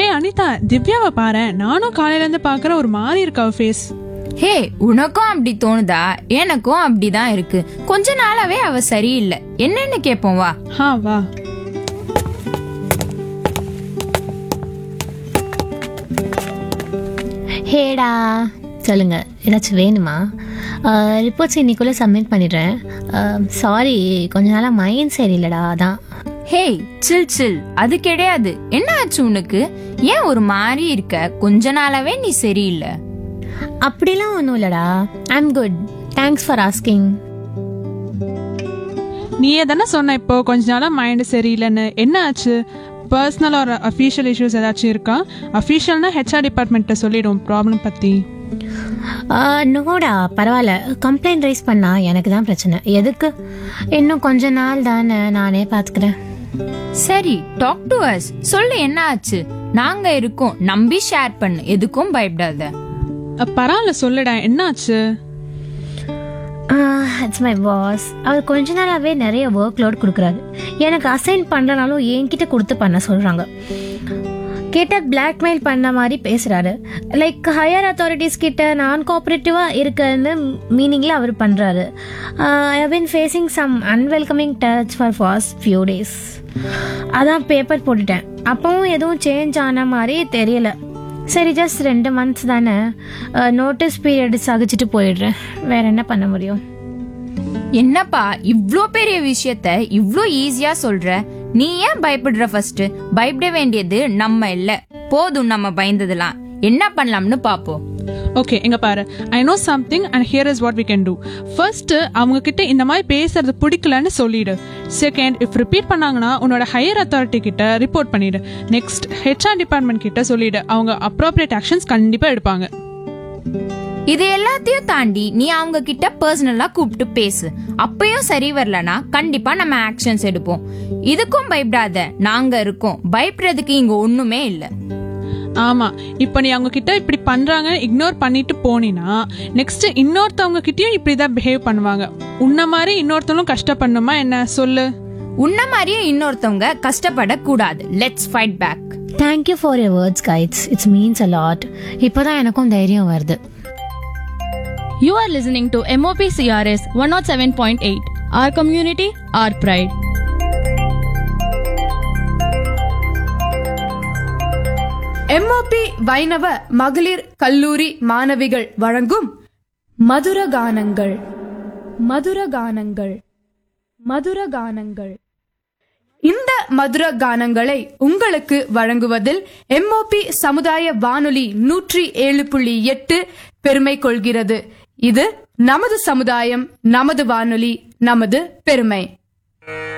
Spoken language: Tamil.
அனிதா திவ்யாவை பாரு நானும் காலையில இருந்து பாக்குற ஒரு மாதிரி இருக்கா ஃபேஸ் ஹே உனக்கும் அப்படி தோணுதா எனக்கும் அப்படிதான் இருக்கு கொஞ்ச நாளாவே அவ சரியில்லை என்னன்னு கேப்போம் வா ஹா வா ஹேடா சொல்லுங்க ஏதாச்சும் வேணுமா ரிப்போர்ட்ஸ் இன்னைக்குள்ளே சப்மிட் பண்ணிடுறேன் சாரி கொஞ்ச நாளாக மைண்ட் சரியில்லடா அதான் ஹே சில் சில் அது கிடையாது என்ன ஆச்சு உனக்கு ஏன் ஒரு மாதிரி இருக்க கொஞ்ச நாளாவே நீ சரியில்லை அப்படிலாம் ஒன்றும் இல்லைடா I am good thanks for asking நீயே தானே சொன்ன இப்போ கொஞ்ச நாளா மைண்ட் சரியில்லைன்னு என்ன ஆச்சு பர்சனல் ஒரு அஃபீஷியல் இஷ்யூஸ் ஏதாச்சும் இருக்கா அஃபீஷியல்னா ஹெச்ஆர் டிபார்ட்மெண்ட்டை சொல்லிடும் ப்ராப்ளம் பற்றி நோடா பரவாயில்ல கம்ப்ளைண்ட் ரைஸ் பண்ணா எனக்கு தான் பிரச்சனை எதுக்கு இன்னும் கொஞ்ச நாள் தானே நானே பார்த்துக்கிறேன் சரி டாக் டு அஸ் சொல்லு என்ன ஆச்சு நாங்க இருக்கோம் நம்பி ஷேர் பண்ணு எதுக்கும் பயப்படாத பரவாயில்ல சொல்லுடா என்னாச்சு இட்ஸ் மை பாஸ் அவர் கொஞ்ச நாளாகவே நிறைய ஒர்க் லோட் கொடுக்குறாரு எனக்கு அசைன் பண்ணலனாலும் என்கிட்ட கொடுத்து பண்ண சொல்கிறாங்க கேட்டால் பிளாக்மெயில் பண்ண மாதிரி பேசுகிறாரு லைக் ஹையர் அத்தாரிட்டிஸ் கிட்ட நான் கோஆப்ரேட்டிவாக இருக்கன்னு மீனிங்கில் அவர் பண்ணுறாரு I have been facing some unwelcoming touch for past few days அதான் பேப்பர் போட்டுட்டேன் அப்பவும் எதுவும் சேஞ்ச் ஆன மாதிரி தெரியல சரி ஜஸ்ட் ரெண்டு மந்த்ஸ் தானே நோட்டீஸ் பீரியட் சகிச்சிட்டு போயிடுறேன் வேற என்ன பண்ண முடியும் என்னப்பா இவ்ளோ பெரிய விஷயத்த இவ்ளோ ஈஸியா சொல்ற நீ ஏன் பயப்படுற ஃபர்ஸ்ட் பயப்பட வேண்டியது நம்ம இல்ல போதும் நம்ம பயந்ததெல்லாம் என்ன பண்ணலாம்னு பாப்போம் ஓகே இங்க பாரு I know something and here is what we can do first அவங்க கிட்ட இந்த மாதிரி பேசுறது பிடிக்கலன்னு சொல்லிடு செகண்ட் இஃப் ரிப்பீட் பண்ணாங்கன்னா உன்னோட ஹையர் அத்தாரிட்டி கிட்ட ரிப்போர்ட் பண்ணிடு நெக்ஸ்ட் ஹெச்ஆர் டிபார்ட்மெண்ட் கிட்ட சொல்லிடு அவங்க அப்ரோப்ரியேட் ஆக்ஷன்ஸ் கண்டிப்பா எடுப்பாங்க இது எல்லாத்தையும் தாண்டி நீ அவங்க கிட்ட பர்சனலா கூப்பிட்டு பேசு அப்பயும் சரி வரலனா கண்டிப்பா நம்ம ஆக்ஷன்ஸ் எடுப்போம் இதுக்கும் பயப்படாத நாங்க இருக்கோம் பயப்படுறதுக்கு இங்க ஒண்ணுமே இல்ல ஆமா இப்போ நீ அவங்க கிட்ட இப்படி பண்றாங்க இக்னோர் பண்ணிட்டு போனீனா நெக்ஸ்ட் இன்னொருத்தவங்க கிட்டயும் இப்படிதான் பிஹேவ் பண்ணுவாங்க உன்ன மாதிரி இன்னொருத்தவங்களும் கஷ்டப்படணுமா என்ன சொல்லு உன்ன மாதிரியே இன்னொருத்தவங்க கஷ்டப்படக்கூடாது let's fight back thank you for your words guides it's means a lot இப்போதான் எனக்கும் தைரியம் வருது You are listening to MOP CRS 107.8. Our community, our pride. MOP Vaishnava மகளிர் கல்லூரி மாணவிகள் வழங்கும் மதுரகானங்கள் மதுரகானங்கள் மதுரகானங்கள் இந்த மதுர கானங்களை உங்களுக்கு வழங்குவதில் எம்ஓபி சமுதாய வானொலி நூற்றி ஏழு புள்ளி எட்டு பெருமை கொள்கிறது இது நமது சமுதாயம் நமது வானொலி நமது பெருமை